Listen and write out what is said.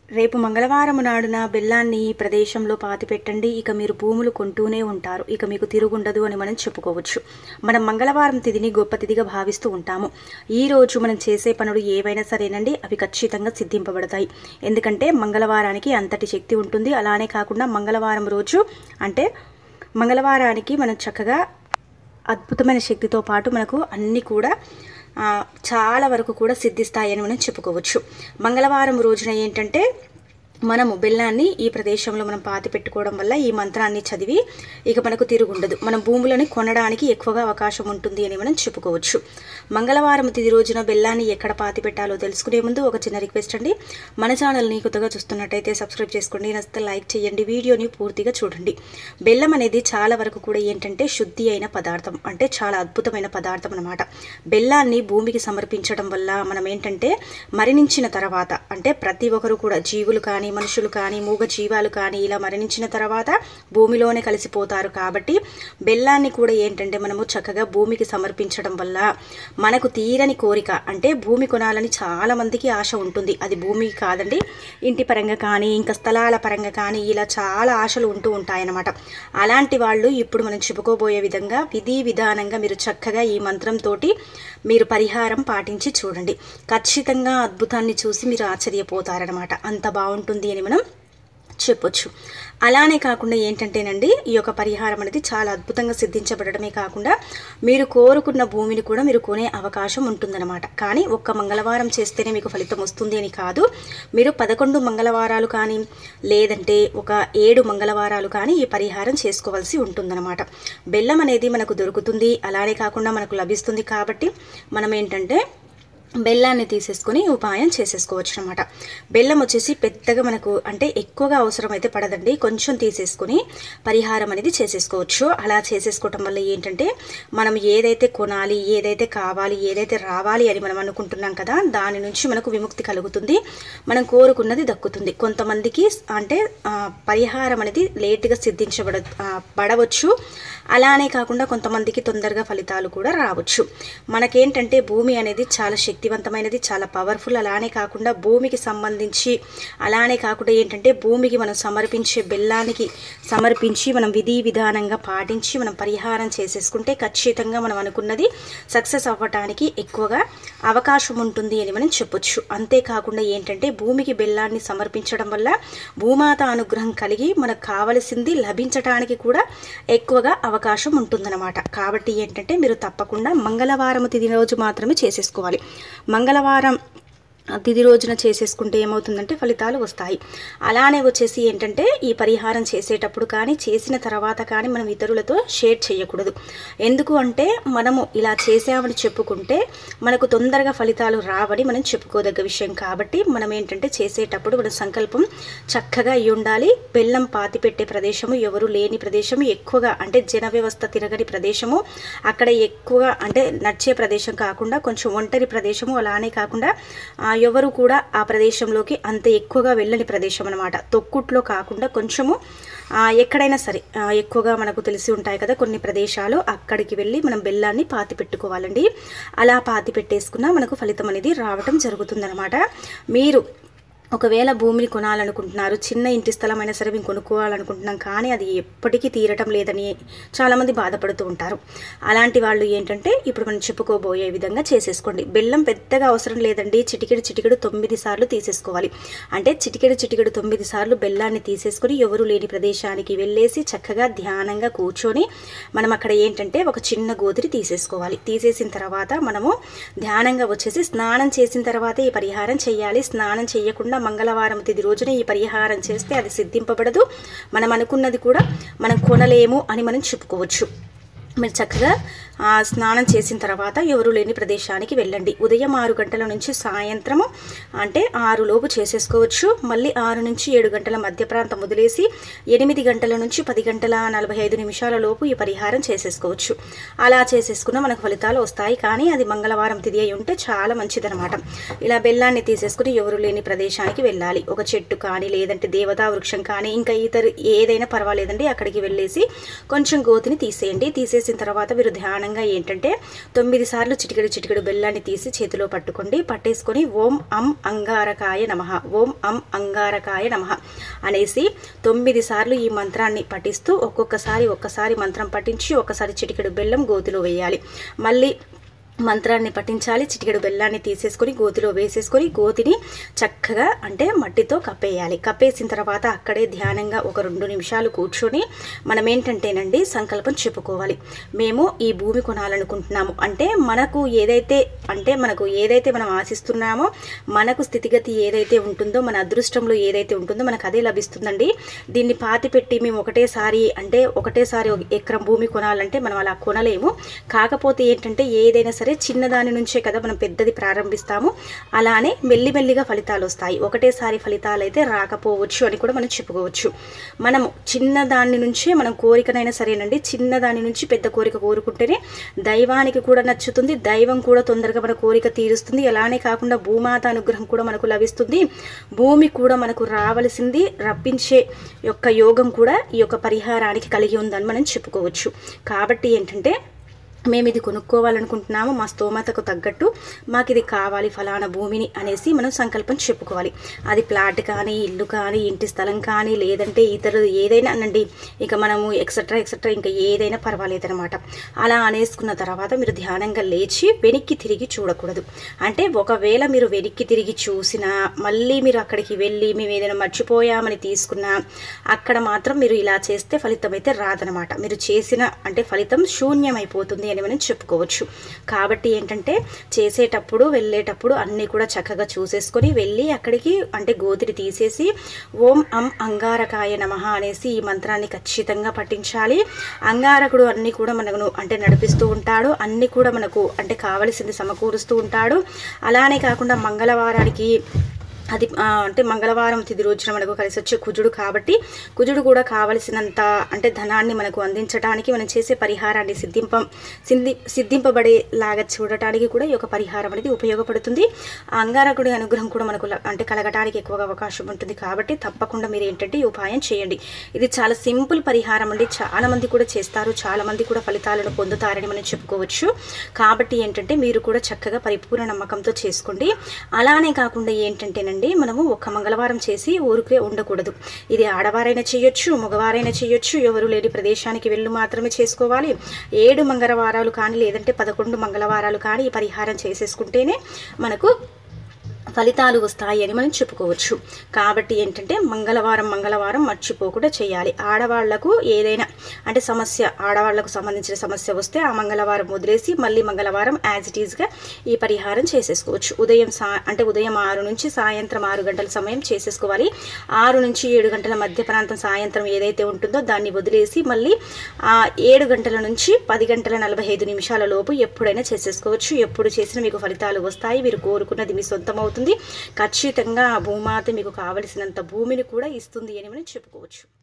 రేపు మంగళవారం నాడున బెల్లాన్ని ఈ ప్రదేశంలో పాతిపెట్టండి ఇక మీరు భూములు కొంటూనే ఉంటారు ఇక మీకు తిరుగుండదు అని మనం చెప్పుకోవచ్చు మనం మంగళవారం తిథిని గొప్ప తిథిగా భావిస్తూ ఉంటాము ఈ రోజు మనం చేసే పనులు ఏవైనా సరేనండి అవి ఖచ్చితంగా సిద్ధింపబడతాయి ఎందుకంటే మంగళవారానికి అంతటి శక్తి ఉంటుంది అలానే కాకుండా మంగళవారం రోజు అంటే మంగళవారానికి మనం చక్కగా అద్భుతమైన శక్తితో పాటు మనకు అన్నీ కూడా ఆ, చాలా వరకు కూడా సిద్ధిస్తాయని మనం చెప్పుకోవచ్చు మంగళవారం రోజున ఏంటంటే మనము బెల్లాన్ని ఈ ప్రదేశంలో మనం పాతి పెట్టుకోవడం వల్ల ఈ మంత్రాన్ని చదివి ఇక మనకు తిరుగుండదు మనం భూములని కొనడానికి ఎక్కువగా అవకాశం ఉంటుంది అని మనం చెప్పుకోవచ్చు మంగళవారం తిది రోజున బెల్లాన్ని ఎక్కడ పాతి పెట్టాలో తెలుసుకునే ముందు ఒక చిన్న రిక్వెస్ట్ అండి మన ఛానల్ని కొత్తగా చూస్తున్నట్టయితే సబ్స్క్రైబ్ చేసుకోండి నచ్చితే లైక్ చేయండి వీడియోని పూర్తిగా చూడండి బెల్లం అనేది చాలా వరకు కూడా ఏంటంటే శుద్ధి అయిన పదార్థం అంటే చాలా అద్భుతమైన పదార్థం అనమాట బెల్లాన్ని భూమికి సమర్పించడం వల్ల మనం ఏంటంటే మరణించిన తర్వాత అంటే ప్రతి ఒక్కరు కూడా జీవులు కానీ మనుషులు కానీ మూగ జీవాలు కానీ ఇలా మరణించిన తర్వాత భూమిలోనే కలిసిపోతారు కాబట్టి బెల్లాన్ని కూడా ఏంటంటే మనము చక్కగా భూమికి సమర్పించడం వల్ల మనకు తీరని కోరిక అంటే భూమి కొనాలని చాలా మందికి ఆశ ఉంటుంది అది భూమికి కాదండి ఇంటి పరంగా కానీ ఇంకా స్థలాల పరంగా కానీ ఇలా చాలా ఆశలు ఉంటూ ఉంటాయన్నమాట అలాంటి వాళ్ళు ఇప్పుడు మనం చెప్పుకోబోయే విధంగా విధి విధానంగా మీరు చక్కగా ఈ మంత్రంతో మీరు పరిహారం పాటించి చూడండి ఖచ్చితంగా అద్భుతాన్ని చూసి మీరు ఆశ్చర్యపోతారనమాట అంత బాగుంటుంది అని మనం చెప్పొచ్చు అలానే కాకుండా ఏంటంటేనండి ఈ యొక్క పరిహారం అనేది చాలా అద్భుతంగా సిద్ధించబడమే కాకుండా మీరు కోరుకున్న భూమిని కూడా మీరు కొనే అవకాశం ఉంటుందన్నమాట కానీ ఒక్క మంగళవారం చేస్తేనే మీకు ఫలితం వస్తుంది అని కాదు మీరు పదకొండు మంగళవారాలు కానీ లేదంటే ఒక ఏడు మంగళవారాలు కానీ ఈ పరిహారం చేసుకోవాల్సి ఉంటుందన్నమాట బెల్లం అనేది మనకు దొరుకుతుంది అలానే కాకుండా మనకు లభిస్తుంది కాబట్టి మనం ఏంటంటే బెల్లాన్ని తీసేసుకొని ఉపాయం చేసేసుకోవచ్చు అనమాట బెల్లం వచ్చేసి పెద్దగా మనకు అంటే ఎక్కువగా అవసరం అయితే పడదండి కొంచెం తీసేసుకొని పరిహారం అనేది చేసేసుకోవచ్చు అలా చేసేసుకోవటం వల్ల ఏంటంటే మనం ఏదైతే కొనాలి ఏదైతే కావాలి ఏదైతే రావాలి అని మనం అనుకుంటున్నాం కదా దాని నుంచి మనకు విముక్తి కలుగుతుంది మనం కోరుకున్నది దక్కుతుంది కొంతమందికి అంటే ఆ, పరిహారం అనేది లేటుగా సిద్ధించబడ ఆ, పడవచ్చు అలానే కాకుండా కొంతమందికి తొందరగా ఫలితాలు కూడా రావచ్చు మనకేంటంటే భూమి అనేది చాలా శక్తివంతమైనది చాలా పవర్ఫుల్ అలానే కాకుండా భూమికి సంబంధించి అలానే కాకుండా ఏంటంటే భూమికి మనం సమర్పించే బెల్లానికి సమర్పించి మనం విధి విధానంగా పాటించి మనం పరిహారం చేసేసుకుంటే ఖచ్చితంగా మనం అనుకున్నది సక్సెస్ అవ్వటానికి ఎక్కువగా అవకాశం ఉంటుంది అని మనం చెప్పొచ్చు అంతేకాకుండా ఏంటంటే భూమికి బెల్లాన్ని సమర్పించడం వల్ల భూమాత అనుగ్రహం కలిగి మనకు కావలసింది లభించటానికి కూడా ఎక్కువగా అవకాశం ఉంటుందన్నమాట కాబట్టి ఏంటంటే మీరు తప్పకుండా మంగళవారం తిది రోజు మాత్రమే చేసేసుకోవాలి మంగళవారం తిది రోజున చేసేసుకుంటే ఏమవుతుందంటే ఫలితాలు వస్తాయి అలానే వచ్చేసి ఏంటంటే ఈ పరిహారం చేసేటప్పుడు కానీ చేసిన తర్వాత కానీ మనం ఇతరులతో షేర్ చేయకూడదు ఎందుకు అంటే మనము ఇలా చేసామని చెప్పుకుంటే మనకు తొందరగా ఫలితాలు రావని మనం చెప్పుకోదగ్గ విషయం కాబట్టి మనం ఏంటంటే చేసేటప్పుడు మన సంకల్పం చక్కగా అయి ఉండాలి బెల్లం పాతి పెట్టే ప్రదేశము ఎవరు లేని ప్రదేశము ఎక్కువగా అంటే జన వ్యవస్థ తిరగని ప్రదేశము అక్కడ ఎక్కువగా అంటే నడిచే ప్రదేశం కాకుండా కొంచెం ఒంటరి ప్రదేశము అలానే కాకుండా ఆ, ఎవరు కూడా ఆ ప్రదేశంలోకి అంత ఎక్కువగా వెళ్ళని ప్రదేశం అనమాట తొక్కుట్లో కాకుండా కొంచెము ఆ, ఎక్కడైనా సరే ఆ, ఎక్కువగా మనకు తెలిసి ఉంటాయి కదా కొన్ని ప్రదేశాలు అక్కడికి వెళ్ళి మనం బెల్లాన్ని పాతి పెట్టుకోవాలండి అలా పాతి పెట్టేసుకున్నా మనకు ఫలితం అనేది రావటం జరుగుతుందన్నమాట మీరు ఒకవేళ భూమిని కొనాలనుకుంటున్నారు చిన్న ఇంటి స్థలం అయినా సరే మేము కొనుక్కోవాలనుకుంటున్నాం కానీ అది ఎప్పటికీ తీరటం లేదని చాలామంది బాధపడుతూ ఉంటారు అలాంటి వాళ్ళు ఏంటంటే ఇప్పుడు మనం చెప్పుకోబోయే విధంగా చేసేసుకోండి బెల్లం పెద్దగా అవసరం లేదండి చిటికెడు చిటికెడు తొమ్మిది సార్లు తీసేసుకోవాలి అంటే చిటికెడు చిటికెడు తొమ్మిది సార్లు బెల్లాన్ని తీసేసుకొని ఎవరు లేని ప్రదేశానికి వెళ్ళేసి చక్కగా ధ్యానంగా కూర్చొని మనం అక్కడ ఏంటంటే ఒక చిన్న గోతిని తీసేసుకోవాలి తీసేసిన తర్వాత మనము ధ్యానంగా వచ్చేసి స్నానం చేసిన తర్వాత ఈ పరిహారం చేయాలి స్నానం చేయకుండా మంగళవారం తిది రోజున ఈ పరిహారం చేస్తే అది సిద్ధింపబడదు మనం అనుకున్నది కూడా మనం కొనలేము అని మనం చెప్పుకోవచ్చు మీరు చక్కగా ఆ, స్నానం చేసిన తర్వాత ఎవరు లేని ప్రదేశానికి వెళ్ళండి ఉదయం ఆరు గంటల నుంచి సాయంత్రము అంటే ఆరు లోపు చేసేసుకోవచ్చు మళ్ళీ ఆరు నుంచి ఏడు గంటల మధ్య ప్రాంతం వదిలేసి ఎనిమిది గంటల నుంచి పది గంటల నలభై ఐదు నిమిషాల లోపు ఈ పరిహారం చేసేసుకోవచ్చు అలా చేసేసుకున్న మనకు ఫలితాలు వస్తాయి కానీ అది మంగళవారం తిది అయి ఉంటే చాలా మంచిదనమాట ఇలా బెల్లాన్ని తీసేసుకుని ఎవరు లేని ప్రదేశానికి వెళ్ళాలి ఒక చెట్టు కానీ లేదంటే దేవతా వృక్షం కానీ ఇంకా ఇతర ఏదైనా పర్వాలేదండి అక్కడికి వెళ్ళేసి కొంచెం గోతిని తీసేయండి తీసేసి కలిపేసిన తర్వాత మీరు ధ్యానంగా ఏంటంటే తొమ్మిది సార్లు చిటికెడు చిటికెడు బెల్లాన్ని తీసి చేతిలో పట్టుకోండి పట్టేసుకొని ఓం అం అంగారకాయ నమ ఓం అం అంగారకాయ నమ అనేసి తొమ్మిది సార్లు ఈ మంత్రాన్ని పఠిస్తూ ఒక్కొక్కసారి ఒక్కసారి మంత్రం పఠించి ఒక్కసారి చిటికెడు బెల్లం గోతిలో వేయాలి మళ్ళీ మంత్రాన్ని పఠించాలి చిటికెడు బెల్లాన్ని తీసేసుకొని గోతిలో వేసేసుకొని గోతిని చక్కగా అంటే మట్టితో కప్పేయాలి కప్పేసిన తర్వాత అక్కడే ధ్యానంగా ఒక రెండు నిమిషాలు కూర్చొని మనం ఏంటంటేనండి సంకల్పం చెప్పుకోవాలి మేము ఈ భూమి కొనాలనుకుంటున్నాము అంటే మనకు ఏదైతే అంటే మనకు ఏదైతే మనం ఆశిస్తున్నామో మనకు స్థితిగతి ఏదైతే ఉంటుందో మన అదృష్టంలో ఏదైతే ఉంటుందో మనకు అదే లభిస్తుందండి దీన్ని పాతి పెట్టి మేము ఒకటేసారి అంటే ఒకటేసారి ఒక ఎకరం భూమి కొనాలంటే మనం అలా కొనలేము కాకపోతే ఏంటంటే ఏదైనా సరే చిన్నదాని నుంచే కదా మనం పెద్దది ప్రారంభిస్తాము అలానే మెల్లిమెల్లిగా ఫలితాలు వస్తాయి ఒకటేసారి ఫలితాలు అయితే రాకపోవచ్చు అని కూడా మనం చెప్పుకోవచ్చు మనము చిన్నదాని నుంచే మనం కోరికనైనా సరేనండి చిన్నదాని నుంచి పెద్ద కోరిక కోరుకుంటేనే దైవానికి కూడా నచ్చుతుంది దైవం కూడా తొందరగా మన కోరిక తీరుస్తుంది అలానే కాకుండా భూమాత అనుగ్రహం కూడా మనకు లభిస్తుంది భూమి కూడా మనకు రావలసింది రప్పించే యొక్క యోగం కూడా ఈ యొక్క పరిహారానికి కలిగి ఉందని మనం చెప్పుకోవచ్చు కాబట్టి ఏంటంటే మేము ఇది కొనుక్కోవాలనుకుంటున్నాము మా స్తోమతకు తగ్గట్టు మాకు ఇది కావాలి ఫలానా భూమిని అనేసి మనం సంకల్పం చెప్పుకోవాలి అది ప్లాట్ కానీ ఇల్లు కానీ ఇంటి స్థలం కానీ లేదంటే ఇతరు ఏదైనా అనండి ఇక మనము ఎక్సెట్రా ఎక్సెట్రా ఇంకా ఏదైనా పర్వాలేదనమాట అలా అనేసుకున్న తర్వాత మీరు ధ్యానంగా లేచి వెనక్కి తిరిగి చూడకూడదు అంటే ఒకవేళ మీరు వెనక్కి తిరిగి చూసినా మళ్ళీ మీరు అక్కడికి వెళ్ళి మేము ఏదైనా మర్చిపోయామని తీసుకున్నా అక్కడ మాత్రం మీరు ఇలా చేస్తే ఫలితం అయితే రాదనమాట మీరు చేసిన అంటే ఫలితం శూన్యమైపోతుంది అని మనం చెప్పుకోవచ్చు కాబట్టి ఏంటంటే చేసేటప్పుడు వెళ్ళేటప్పుడు అన్నీ కూడా చక్కగా చూసేసుకొని వెళ్ళి అక్కడికి అంటే గోతిని తీసేసి ఓం అం అంగారకాయ నమః అనేసి ఈ మంత్రాన్ని ఖచ్చితంగా పఠించాలి అంగారకుడు అన్నీ కూడా మనకు అంటే నడిపిస్తూ ఉంటాడు అన్నీ కూడా మనకు అంటే కావలసింది సమకూరుస్తూ ఉంటాడు అలానే కాకుండా మంగళవారానికి అది ఆ, అంటే మంగళవారం తిది రోజున మనకు కలిసి వచ్చే కుజుడు కాబట్టి కుజుడు కూడా కావలసినంత అంటే ధనాన్ని మనకు అందించడానికి మనం చేసే పరిహారాన్ని సిద్ధింపం సిద్ధి సిద్ధింపబడేలాగా చూడటానికి కూడా ఈ యొక్క పరిహారం అనేది ఉపయోగపడుతుంది ఆ అంగారకుడి అనుగ్రహం కూడా మనకు ల- అంటే కలగటానికి ఎక్కువగా అవకాశం ఉంటుంది కాబట్టి తప్పకుండా మీరు ఏంటంటే ఈ ఉపాయం చేయండి ఇది చాలా సింపుల్ పరిహారం అండి చాలా మంది కూడా చేస్తారు చాలా మంది కూడా ఫలితాలను పొందుతారని మనం చెప్పుకోవచ్చు కాబట్టి ఏంటంటే మీరు కూడా చక్కగా పరిపూర్ణ నమ్మకంతో చేసుకోండి అలానే కాకుండా ఏంటంటేనండి మనము ఒక మంగళవారం చేసి ఊరికే ఉండకూడదు ఇది ఆడవారైనా చేయొచ్చు మగవారైనా చేయొచ్చు ఎవరు లేని ప్రదేశానికి వెళ్ళి మాత్రమే చేసుకోవాలి ఏడు మంగళవారాలు కానీ లేదంటే పదకొండు మంగళవారాలు కానీ ఈ పరిహారం చేసేసుకుంటేనే మనకు ఫలితాలు వస్తాయి అని మనం చెప్పుకోవచ్చు కాబట్టి ఏంటంటే మంగళవారం మంగళవారం మర్చిపోకుండా చేయాలి ఆడవాళ్లకు ఏదైనా అంటే సమస్య ఆడవాళ్లకు సంబంధించిన సమస్య వస్తే ఆ మంగళవారం వదిలేసి మళ్ళీ మంగళవారం యాజ్ ఇట్ ఈజ్గా ఈ పరిహారం చేసేసుకోవచ్చు ఉదయం సా అంటే ఉదయం ఆరు నుంచి సాయంత్రం ఆరు గంటల సమయం చేసేసుకోవాలి ఆరు నుంచి ఏడు గంటల మధ్య ప్రాంతం సాయంత్రం ఏదైతే ఉంటుందో దాన్ని వదిలేసి మళ్ళీ ఆ ఏడు గంటల నుంచి పది గంటల నలభై ఐదు నిమిషాల లోపు ఎప్పుడైనా చేసేసుకోవచ్చు ఎప్పుడు చేసినా మీకు ఫలితాలు వస్తాయి మీరు కోరుకున్నది మీ సొంతం అవుతుంది ఖచ్చితంగా ఆ భూమాత మీకు కావలసినంత భూమిని కూడా ఇస్తుంది అని మనం చెప్పుకోవచ్చు